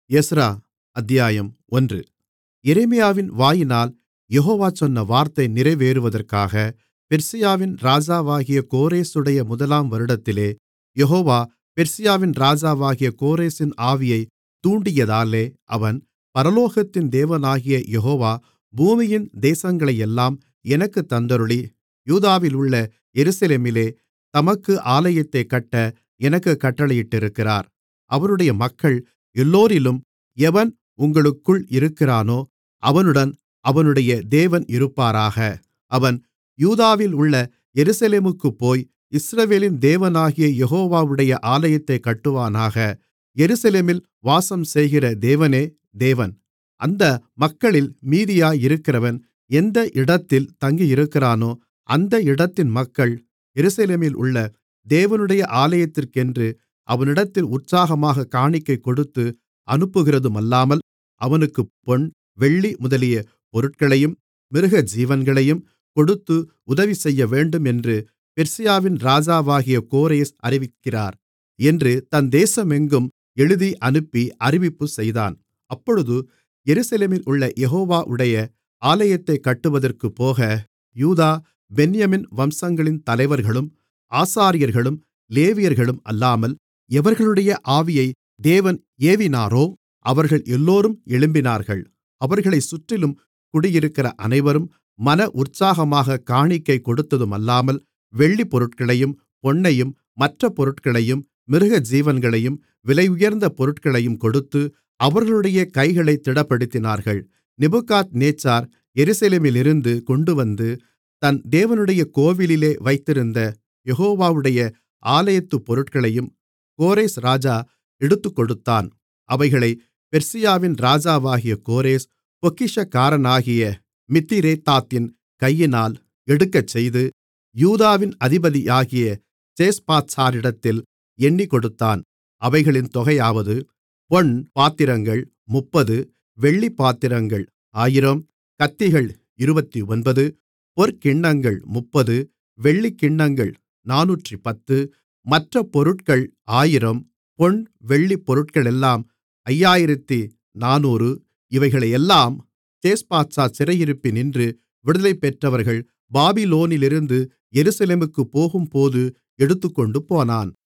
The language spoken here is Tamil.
எஸ்றா அத்தியாயம் ஒன்று எரேமியாவின் வாயினால் யெகோவா சொன்ன வார்த்தை நிறைவேறுவதற்காக பெர்சியாவின் ராஜாவாகிய கோரேசுடைய முதலாம் வருடத்திலே யெகோவா பெர்சியாவின் ராஜாவாகிய கோரேசின் ஆவியைத் தூண்டியதாலே அவன் பரலோகத்தின் தேவனாகிய யெகோவா பூமியின் தேசங்களையெல்லாம் எனக்குத் தந்தருளி யூதாவிலுள்ள எருசலேமிலே தமக்கு ஆலயத்தைக் கட்ட எனக்குக் கட்டளையிட்டிருக்கிறார் அவருடைய மக்கள் எல்லோரிலும் எவன் உங்களுக்குள் இருக்கிறானோ அவனுடன் அவனுடைய தேவன் இருப்பாராக அவன் யூதாவிலுள்ள எருசலேமுக்குப் போய் இஸ்ரவேலின் தேவனாகிய யெகோவாவுடைய ஆலயத்தைக் கட்டுவானாக எருசலேமில் வாசம்செய்கிற தேவனே தேவன் அந்த மக்களில் மீதியாயிருக்கிறவன் எந்த இடத்தில் தங்கியிருக்கிறானோ அந்த இடத்தின் மக்கள் எருசலேமிலுள்ள தேவனுடைய ஆலயத்திற்கென்று அவனிடத்தில் உற்சாகமாகக் காணிக்கை கொடுத்து அனுப்புகிறதுமல்லாமல் அவனுக்குப் பொன் வெள்ளி முதலிய பொருட்களையும் மிருகஜீவன்களையும் கொடுத்து உதவிசெய்யவேண்டும் என்று பெர்சியாவின் ராஜாவாகிய கோரேஸ் அறிவிக்கிறார் என்று தன் தேசமெங்கும் எழுதி அனுப்பி அறிவிப்பு செய்தான் அப்பொழுது எருசலேமிலுள்ள யெகோவாவுடைய ஆலயத்தைக் கட்டுவதற்குப் போக யூதா பென்யமீன் வம்சங்களின் தலைவர்களும் ஆசாரியர்களும் லேவியர்களும் அல்லாமல் எவர்களுடைய ஆவியை தேவன் ஏவினாரோ அவர்கள் எல்லோரும் எழும்பினார்கள் அவர்களைச் சுற்றிலும் குடியிருக்கிற அனைவரும் மன உற்சாகமாகக் காணிக்கை கொடுத்ததுமல்லாமல் வெள்ளிப் பொருட்களையும் பொன்னையும் மற்ற பொருட்களையும் மிருகஜீவன்களையும் விலையுயர்ந்த பொருட்களையும் கொடுத்து அவர்களுடைய கைகளைத் திடப்படுத்தினார்கள் நேபுகாத்நேச்சார் எருசலேமிலிருந்து கொண்டுவந்து தன் தேவனுடைய கோவிலிலே வைத்திருந்த யெகோவாவுடைய ஆலயத்துப் பொருட்களையும் கோரேஸ் ராஜா எடுத்துக்கொடுத்தான் அவைகளைப் பெர்சியாவின் ராஜாவாகிய கோரேஸ் பொக்கிஷக்காரனாகிய மித்திரேதாத்தின் கையினால் எடுக்கச்செய்து யூதாவின் அதிபதியாகிய சேஸ்பாத்சாரிடத்தில் எண்ணிக்கொடுத்தான் அவைகளின் தொகையாவது பொன் பாத்திரங்கள் முப்பது வெள்ளிப் பாத்திரங்கள் ஆயிரம் கத்திகள் இருபத்தொன்பது பொற்கிண்ணங்கள் முப்பது வெள்ளிக்கிண்ணங்கள் நானூற்றுப்பத்து மற்ற பொருட்கள் ஆயிரம் பொன் வெள்ளிப் பொருட்களெல்லாம் ஐயாயிரத்து நானூறு இவைகளையெல்லாம் சேஸ்பாத்சார் சிறையிருப்பினின்று விடுதலைபெற்றவர்கள் பாபிலோனிலிருந்து எருசலேமுக்குப் போகும்போது எடுத்துக்கொண்டுபோனான்